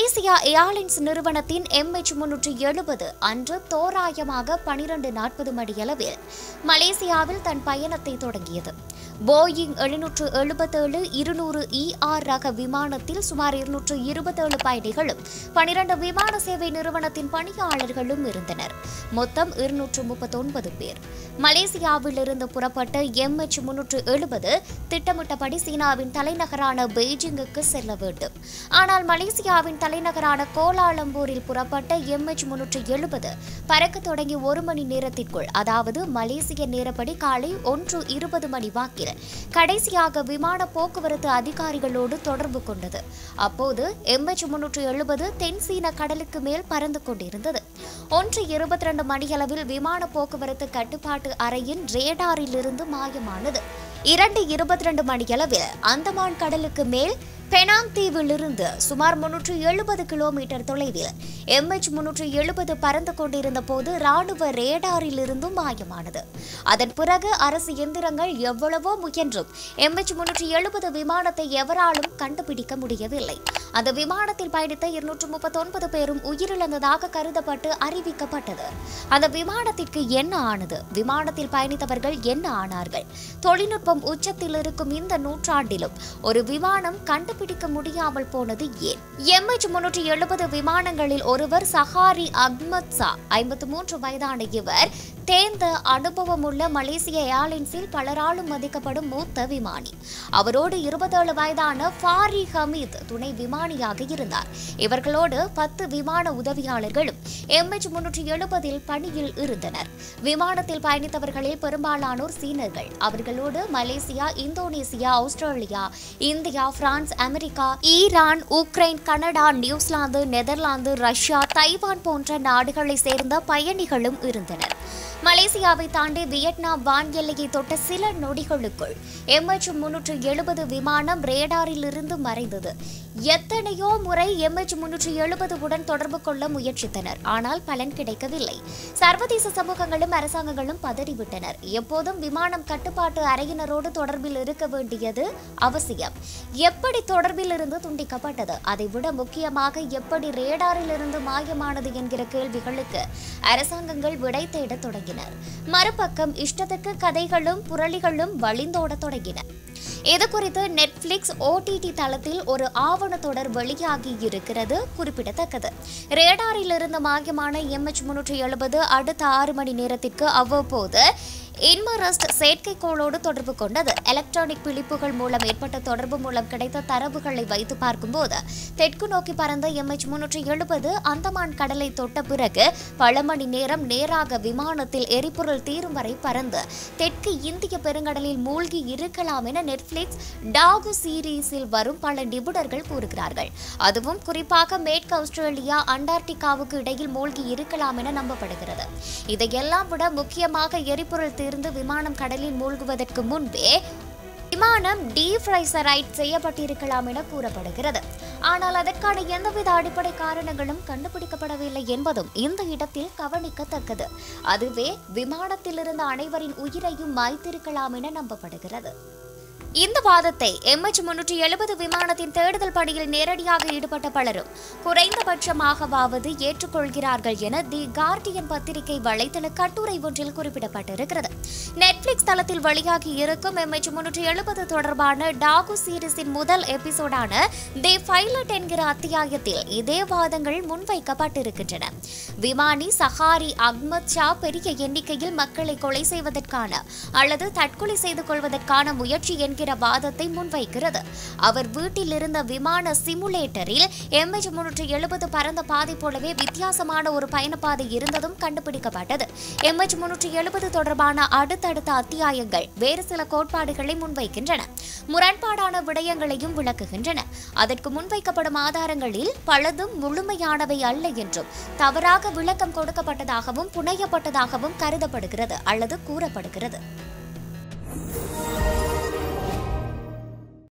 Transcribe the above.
Malaysia airlines நிறுவனத்தின் MH முன்னூற்றி எழுபது அன்று தோராயமாக பனிரெண்டு நாற்பது மணியளவில் மலேசியாவில் தன் பயணத்தை தொடங்கியது போயிங் எழுநூற்று எழுபத்தேழு இருநூறு இஆர் ரக விமானத்தில் சுமார் இருநூற்று இருபத்தேழு பயணிகளும் பனிரண்டு விமான சேவை நிறுவனத்தின் பணியாளர்களும் இருந்தனர் மொத்தம் இருநூற்று முப்பத்தொன்பது பேர் மலேசியாவில் இருந்து புறப்பட்ட எம்எச் முன்னூற்று எழுபது திட்டமிட்டபடி சீனாவின் தலைநகரான பெய்ஜிங்குக்கு செல்ல வேண்டும் ஆனால் மலேசியாவின் தலைநகரான கோலாலம்பூரில் புறப்பட்ட எம்எச் முன்னூற்று எழுபது பறக்க தொடங்கி ஒரு மணி நேரத்திற்குள் அதாவது மலேசிய நேரப்படி காலை ஒன்று இருபது மணி வாக்கில் கடைசியாக விமான போக்குவரத்து அதிகாரிகளோடு தொடர்பு கொண்டது அப்போது எம்எச் முன்னூற்று எழுபது தென் சீன கடலுக்கு மேல் பறந்து கொண்டிருந்தது ஒன்று இருபத்தி ரெண்டு மணியளவில் விமான போக்குவரத்து கட்டுப்பாட்டு அறையின் ரேடாரில் இருந்து மாயமானது இரண்டு இருபத்தி ரெண்டு மணியளவில் அந்தமான் கடலுக்கு மேல் பெனாங் தீவிலிருந்து சுமார் முன்னூற்று எழுபது கிலோமீட்டர் தொலைவில் எம்எச் முன்னூற்று எழுபது பறந்து கொண்டிருந்த போது ராணுவ ரேடாரில் இருந்தும் மாயமானது அதன் பிறகு அரசு எந்திரங்கள் எவ்வளவோ முயன்றும் எம்எச் முன்னூற்று எழுபது விமானத்தை எவராலும் கண்டுபிடிக்க முடியவில்லை அந்த விமானத்தில் பயணித்த இருநூற்று முப்பத்தொன்பது பேரும் உயிரிழந்ததாக கருதப்பட்டு அறிவிக்கப்பட்டது அந்த விமானத்திற்கு என்ன ஆனது விமானத்தில் பயணித்தவர்கள் என்ன ஆனார்கள் தொழில்நுட்பம் உச்சத்தில் இருக்கும் இந்த நூற்றாண்டிலும் ஒரு விமானம் கண்டுபிடிக்க முடியாமல் போனது ஏன் எம்எச் முன்னூற்றி எழுபது விமானங்களில் ஒருவர் சஹாரி அக்மத் சா ஐம்பத்து மூன்று வயதான இவர் தேர்ந்த அனுபவமுள்ள மலேசிய ஏர்லைன்ஸில் பலராலும் மதிக்கப்படும் மூத்த விமானி அவரோடு இருபத்தேழு வயதான ஃபாரி ஹமீத் துணை விமானியாக இருந்தார் இவர்களோடு பத்து விமான உதவியாளர்களும் எம்எச் முன்னூற்றி எழுபதில் பணியில் இருந்தனர் விமானத்தில் பயணித்தவர்களில் பெரும்பாலானோர் சீனர்கள் அவர்களோடு Malaysia Indonesia Australia India France America Iran Ukraine Canada New Zealand Netherlands Russia Taiwan போன்ற நாடுகளை சேர்ந்த பயணிகளும் இருந்தனர் மலேசியாவை தாண்டி வியட்நாம் வான் எல்லையை தொட்ட சில நொடிகளுக்குள் எம்எச் முன்னூற்று எழுபது விமானம் ரேடாரில் இருந்து மறைந்தது எத்தனையோ முறை எம்எச் முன்னூற்று எழுபது உடன் தொடர்பு கொள்ள முயற்சித்தனர் ஆனால் பலன் கிடைக்கவில்லை சர்வதேச சமூகங்களும் அரசாங்கங்களும் பதறிவிட்டனர் எப்போதும் விமானம் கட்டுப்பாட்டு அறையினரோடு தொடர்பில் இருக்க வேண்டியது அவசியம் எப்படி தொடர்பில் இருந்து துண்டிக்கப்பட்டது அதைவிட முக்கியமாக எப்படி ரேடாரில் இருந்து மாயமானது என்கிற கேள்விகளுக்கு அரசாங்கங்கள் விடை தேடத் தொடங்கினர் மறுபக்கம் இஷ்டத்துக்கு கதைகளும் புரளிகளும் வழிந்தோடத் தொடங்கின இது குறித்து நெட்ஃபிளிக்ஸ் ஓடிடி தளத்தில் ஒரு ஆவண தொடர் வெளியாகி இருக்கிறது குறிப்பிடத்தக்கது ரேடாரில் இருந்து மாயமான எம்எச் முன்னூற்றி எழுபது அடுத்த ஆறு மணி நேரத்திற்கு அவ்வப்போது இன்மரஸ்ட் செயற்கைக்கோளோடு தொடர்பு கொண்டது எலக்ட்ரானிக் பிழிப்புகள் மூலம் ஏற்பட்ட தொடர்பு மூலம் கிடைத்த தரவுகளை வைத்து பார்க்கும்போது தெற்கு நோக்கி பறந்த எம்எச் முன்னூற்றி எழுபது அந்தமான் கடலை தொட்ட பிறகு பல மணி நேரம் நேராக விமானத்தில் எரிபொருள் தீரும் வரை பறந்து தெற்கு இந்திய பெருங்கடலில் மூழ்கி இருக்கலாம் என நெட்ஃபிளிக்ஸ் டாகு சீரீஸில் வரும் பல நிபுணர்கள் கூறுகிறார்கள் அதுவும் குறிப்பாக மேற்கு ஆஸ்திரேலியா அண்டார்டிகாவுக்கு இடையில் மூழ்கி இருக்கலாம் என நம்பப்படுகிறது இதையெல்லாம் விட முக்கியமாக எரிபொருள் தீர்ந்து விமானம் கடலில் மூழ்குவதற்கு முன்பே விமானம் டீஃப்ரைசரைட் செய்யப்பட்டிருக்கலாம் என கூறப்படுகிறது ஆனால் அதற்கான எந்தவித அடிப்படை காரணங்களும் கண்டுபிடிக்கப்படவில்லை என்பதும் இந்த இடத்தில் கவனிக்கத்தக்கது அதுவே விமானத்தில் இருந்த அனைவரின் உயிரையும் மாய்த்திருக்கலாம் என நம்பப்படுகிறது இந்த வாதத்தை எம்எச் முன்னூற்றி எழுபது விமானத்தின் தேடுதல் பணியில் நேரடியாக ஈடுபட்ட பலரும் குறைந்தபட்சமாகவாவது ஏற்றுக்கொள்கிறார்கள் என தி கார்டியன் பத்திரிகை வலைத்தள கட்டுரை ஒன்றில் குறிப்பிடப்பட்டிருக்கிறது நெட்ஃபிளிக்ஸ் தளத்தில் வெளியாகி இருக்கும் எம்எச் முன்னூற்றி எழுபது தொடர்பான டாகு சீரிஸின் முதல் எபிசோடான தி பைலட் என்கிற அத்தியாயத்தில் இதே வாதங்கள் முன்வைக்கப்பட்டிருக்கின்றன விமானி சஹாரி அக்மத் ஷா பெரிய எண்ணிக்கையில் மக்களை கொலை செய்வதற்கான அல்லது தற்கொலை செய்து கொள்வதற்கான முயற்சி என்கிற வாதத்தை முன்வைக்கிறது அவர் வீட்டில் இருந்த விமான சிமுலேட்டரில் எம்எச் முன்னூற்றி எழுபது பறந்த பாதை போலவே வித்தியாசமான ஒரு பயணப்பாதை இருந்ததும் கண்டுபிடிக்கப்பட்டது எம்எச் முன்னூற்றி எழுபது தொடர்பான அடுத்தடுத்த அத்தியாயங்கள் வேறு சில கோட்பாடுகளை முன்வைக்கின்றன முரண்பாடான விடயங்களையும் விளக்குகின்றன அதற்கு முன்வைக்கப்படும் ஆதாரங்களில் பலதும் முழுமையானவை அல்ல என்றும் தவறாக விளக்கம் கொடுக்கப்பட்டதாகவும் புனையப்பட்டதாகவும் கருதப்படுகிறது அல்லது கூறப்படுகிறது